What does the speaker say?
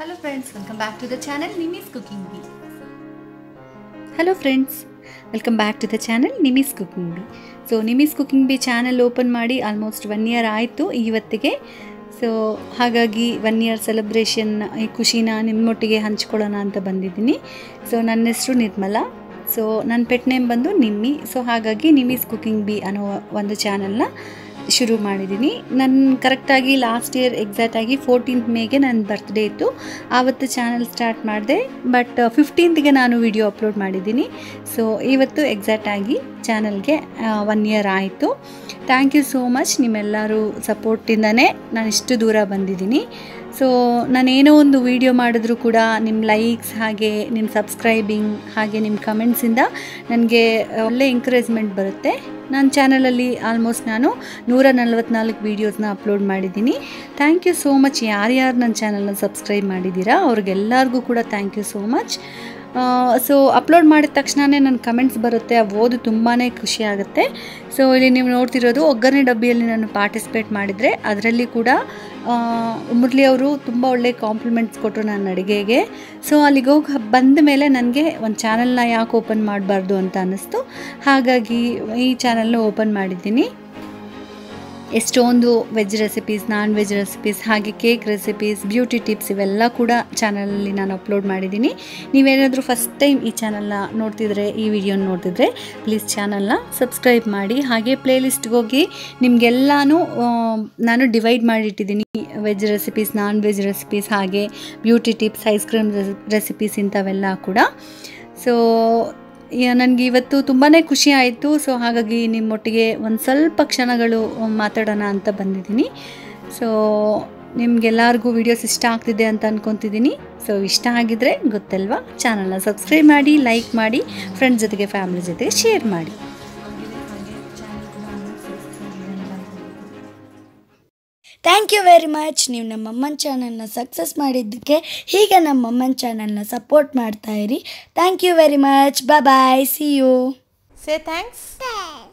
Hello friends welcome back to the channel Nimmi's cooking B hello friends welcome back to the channel Nimmi's cooking B so Nimmi's cooking B channel open ಮಾಡಿ almost one year ಆಯಿತು ಇವತ್ತಿಗೆ so ಹಾಗಾಗಿ one year celebration ಈ ಖುಷಿನ ನಿಮ್ಮೊಟ್ಟಿಗೆ ಹಂಚ್ಕೊಳ್ಳೋಣ ಅಂತ ಬಂದಿದ್ದೀನಿ so ನನ್ನ ಹೆಸರು Nirmala so ನನ್ನ ಪೆಟ್ ನೇಮ್ ಬಂದು ನಿಮ್ಮಿ ಸೊ ಹಾಗಾಗಿ ನಿಮ್ಮೀಸ್ ಕುಕಿಂಗ್ ಬಿ ಅನ್ನೋ ಒಂದು ಚಾನಲ್ನ ಶುರು ಮಾಡಿದ್ದೀನಿ ನನ್ನ ಕರೆಕ್ಟಾಗಿ ಲಾಸ್ಟ್ ಇಯರ್ ಎಕ್ಸಾಕ್ಟಾಗಿ ಫೋರ್ಟೀನ್ತ್ ಮೇಗೆ ನನ್ನ ಬರ್ತ್ಡೇ ಇತ್ತು ಆವತ್ತು ಚಾನಲ್ ಸ್ಟಾರ್ಟ್ ಮಾಡಿದೆ ಬಟ್ ಫಿಫ್ಟೀನ್ತ್ಗೆ ನಾನು ವಿಡಿಯೋ ಅಪ್ಲೋಡ್ ಮಾಡಿದ್ದೀನಿ ಸೊ ಇವತ್ತು ಎಕ್ಸಾಕ್ಟಾಗಿ ಚಾನಲ್ಗೆ ಒನ್ ಇಯರ್ ಆಯಿತು ಥ್ಯಾಂಕ್ ಯು ಸೋ ಮಚ್ ನಿಮ್ಮೆಲ್ಲರೂ ಸಪೋರ್ಟಿಂದನೇ ನಾನು ಇಷ್ಟು ದೂರ ಬಂದಿದ್ದೀನಿ ಸೊ ನಾನೇನೋ ಒಂದು ವಿಡಿಯೋ ಮಾಡಿದ್ರೂ ಕೂಡ ನಿಮ್ಮ ಲೈಕ್ಸ್ ಹಾಗೆ ನಿಮ್ಮ ಸಬ್ಸ್ಕ್ರೈಬಿಂಗ್ ಹಾಗೆ ನಿಮ್ಮ ಕಮೆಂಟ್ಸಿಂದ ನನಗೆ ಒಳ್ಳೆ ಎಂಕರೇಜ್ಮೆಂಟ್ ಬರುತ್ತೆ ನನ್ನ ಚಾನಲಲ್ಲಿ ಆಲ್ಮೋಸ್ಟ್ ನಾನು ನೂರ ನಲ್ವತ್ನಾಲ್ಕು ವೀಡಿಯೋಸ್ನ ಅಪ್ಲೋಡ್ ಮಾಡಿದ್ದೀನಿ ಥ್ಯಾಂಕ್ ಯು ಸೋ ಮಚ್ ಯಾರ್ಯಾರು ನನ್ನ ಚಾನಲ್ನ ಸಬ್ಸ್ಕ್ರೈಬ್ ಮಾಡಿದ್ದೀರಾ ಅವ್ರಿಗೆಲ್ಲರಿಗೂ ಕೂಡ thank you so much so upload ಮಾಡಿದ ತಕ್ಷಣವೇ ನನ್ನ ಕಮೆಂಟ್ಸ್ ಬರುತ್ತೆ ಆ ಓದು ತುಂಬಾ ಖುಷಿ ಆಗುತ್ತೆ ಸೊ ಇಲ್ಲಿ ನೀವು ನೋಡ್ತಿರೋದು ಒಗ್ಗರಣೆ ಡಬ್ಬಿಯಲ್ಲಿ ನಾನು ಪಾರ್ಟಿಸಿಪೇಟ್ ಮಾಡಿದರೆ ಅದರಲ್ಲಿ ಕೂಡ ಮುರಳಿ ಅವರು ತುಂಬ ಒಳ್ಳೆ ಕಾಂಪ್ಲಿಮೆಂಟ್ಸ್ ಕೊಟ್ಟರು ನನ್ನ ಅಡುಗೆಗೆ ಸೊ ಅಲ್ಲಿಗೆ ಹೋಗಿ ಬಂದ ಮೇಲೆ ನನಗೆ ಒಂದು ಚಾನಲ್ನ ಯಾಕೆ ಓಪನ್ ಮಾಡಬಾರ್ದು ಅಂತ ಅನ್ನಿಸ್ತು ಹಾಗಾಗಿ ಈ ಚಾನಲ್ನ ಓಪನ್ ಮಾಡಿದ್ದೀನಿ ಎಷ್ಟೊಂದು veg recipes non veg recipes ಹಾಗೆ ಕೇಕ್ ರೆಸಿಪೀಸ್ ಬ್ಯೂಟಿ ಟಿಪ್ಸ್ ಇವೆಲ್ಲ ಕೂಡ ಚಾನಲಲ್ಲಿ ನಾನು ಅಪ್ಲೋಡ್ ಮಾಡಿದ್ದೀನಿ ನೀವೇನಾದರೂ ಫಸ್ಟ್ ಟೈಮ್ ಈ ಚಾನಲ್ನ ನೋಡ್ತಿದ್ರೆ ಈ ವಿಡಿಯೋನ ನೋಡ್ತಿದ್ರೆ ಪ್ಲೀಸ್ ಚಾನಲ್ನ ಸಬ್ಸ್ಕ್ರೈಬ್ ಮಾಡಿ ಹಾಗೆ ಪ್ಲೇಲಿಸ್ಟ್ಗೆ ಹೋಗಿ ನಿಮಗೆಲ್ಲನೂ ನಾನು ಡಿವೈಡ್ ಮಾಡಿಟ್ಟಿದ್ದೀನಿ veg recipes non veg recipes ಹಾಗೆ beauty tips ice cream recipes ಇಂಥವೆಲ್ಲ ಕೂಡ ಸೊ ನನಗೆ ಇವತ್ತು ತುಂಬಾ ಖುಷಿ ಆಯಿತು ಸೊ ಹಾಗಾಗಿ ನಿಮ್ಮೊಟ್ಟಿಗೆ ಒಂದು ಸ್ವಲ್ಪ ಕ್ಷಣಗಳು ಮಾತಾಡೋಣ ಅಂತ ಬಂದಿದ್ದೀನಿ ಸೊ ನಿಮ್ಗೆಲ್ಲರಿಗೂ ವೀಡಿಯೋಸ್ ಇಷ್ಟ ಆಗ್ತಿದೆ ಅಂತ ಅಂದ್ಕೊತಿದ್ದೀನಿ ಸೊ ಇಷ್ಟ ಆಗಿದ್ರೆ ಗೊತ್ತಲ್ವಾ ಚಾನಲ್ನ ಸಬ್ಸ್ಕ್ರೈಬ್ ಮಾಡಿ ಲೈಕ್ ಮಾಡಿ ಫ್ರೆಂಡ್ಸ್ ಜೊತೆಗೆ ಫ್ಯಾಮಿಲಿ ಜೊತೆಗೆ ಶೇರ್ ಮಾಡಿ ಥ್ಯಾಂಕ್ ಯು ವೆರಿ ಮಚ್ ನೀವು ನಮ್ಮ ಅಮ್ಮನ ಚಾನಲ್ನ ಸಕ್ಸಸ್ ಮಾಡಿದ್ದಕ್ಕೆ ಹೀಗೆ ನಮ್ಮ ಅಮ್ಮನ ಚಾನಲ್ನ ಸಪೋರ್ಟ್ ಮಾಡ್ತಾ ಇರಿ thank you very much bye see you Say thanks.